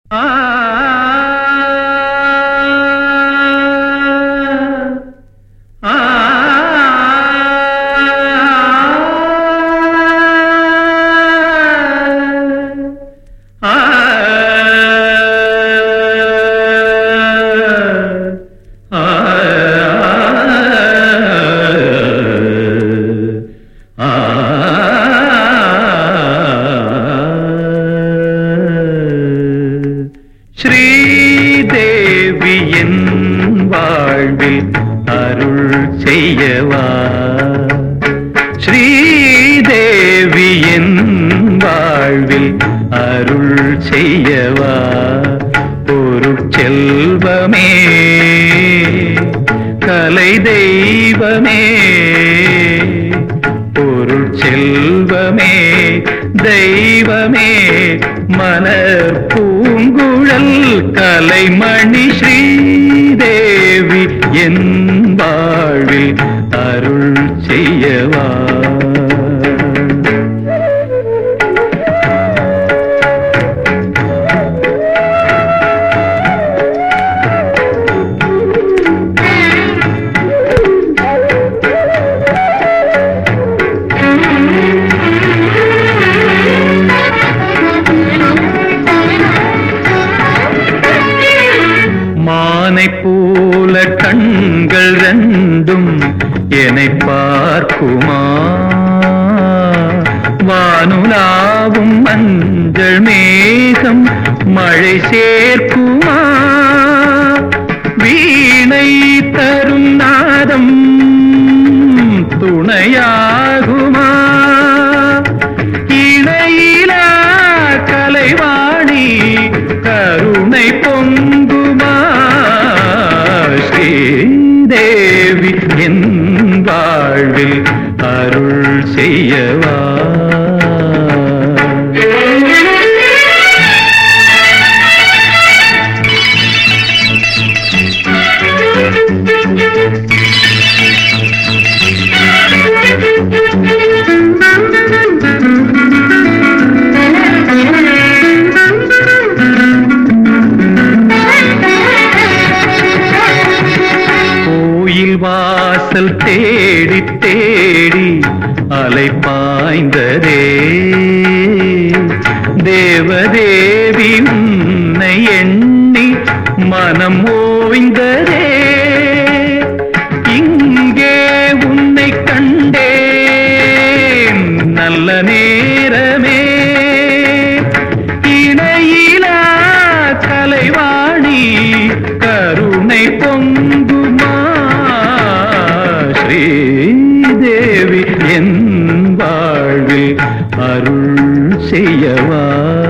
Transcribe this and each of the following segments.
ஸ்ரீதேவி என் வாழ்வில் அருள் செய்யவா ஸ்ரீதேவி என் வாழ்வில் அருள் செய்யவா ஒரு செல்வமே கலை தெய்வமே பொருள் செல்வமே தெய்வமே மலர் பூங்குழல் கலைமணி ஸ்ரீதேவி என் வாழ்வில் அருள் செய்யவா மானை போல கண்கள் ரெண்டும் என்னை பார்க்குமா வானுலாவும் மஞ்சள் மேகம் மழை சேர்க்குமா வீணை தரும் நாதம் துணையாகுமா இணையிலா கலைவாணி கருணை பொங்குமா ஸ்ரீதேவி என் வாழ்வில் அருள் செய்யவா கோயில் வாசல் தேடி தேடி அலை பாய்ந்ததே தேவதேவி உன்னை எண்ணி மனம் ஓய்ந்ததே இங்கே உன்னை கண்டேன் நல்ல நேரமே இணையிலா கலைவாணி கருணை பொங்குமா ஸ்ரீதேவி என் வாழ்வில் அருள் செய்யவா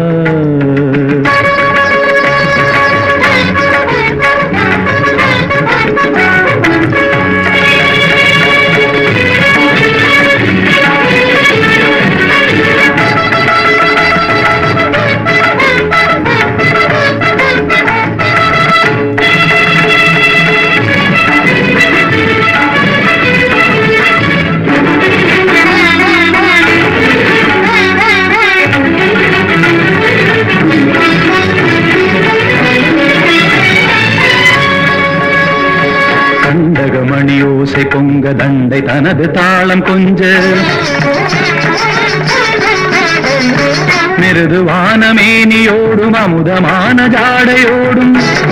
கண்டகமணி ஓசை பொங்க தண்டை தனது தாளம் கொஞ்ச மிருதுவான மேனியோடும் அமுதமான ஜாடையோடும்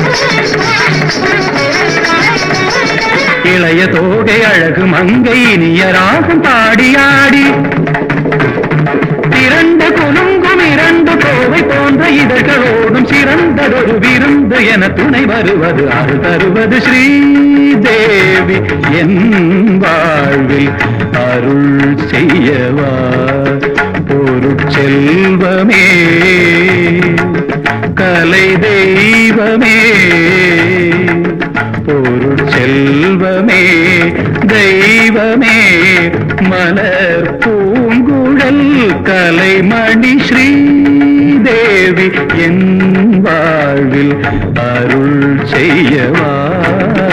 இளைய தோகை அழகு மங்கை இனிய ராகம் பாடியாடி இரண்டு குலுங்கும் இரண்டு கோவை போன்ற இதழ்களோடும் சிறந்ததொரு விருந்து என துணை வருவது அது தருவது ஸ்ரீதேவி என் வாழ்வில் அருள் செய்யவா ஒரு செல்வமே கலை தெய்வமே பொருள் செல்வமே தெய்வமே மலர் பூங்குழல் கலைமணி ஸ்ரீதேவி என் வாழ்வில் அருள் செய்யவா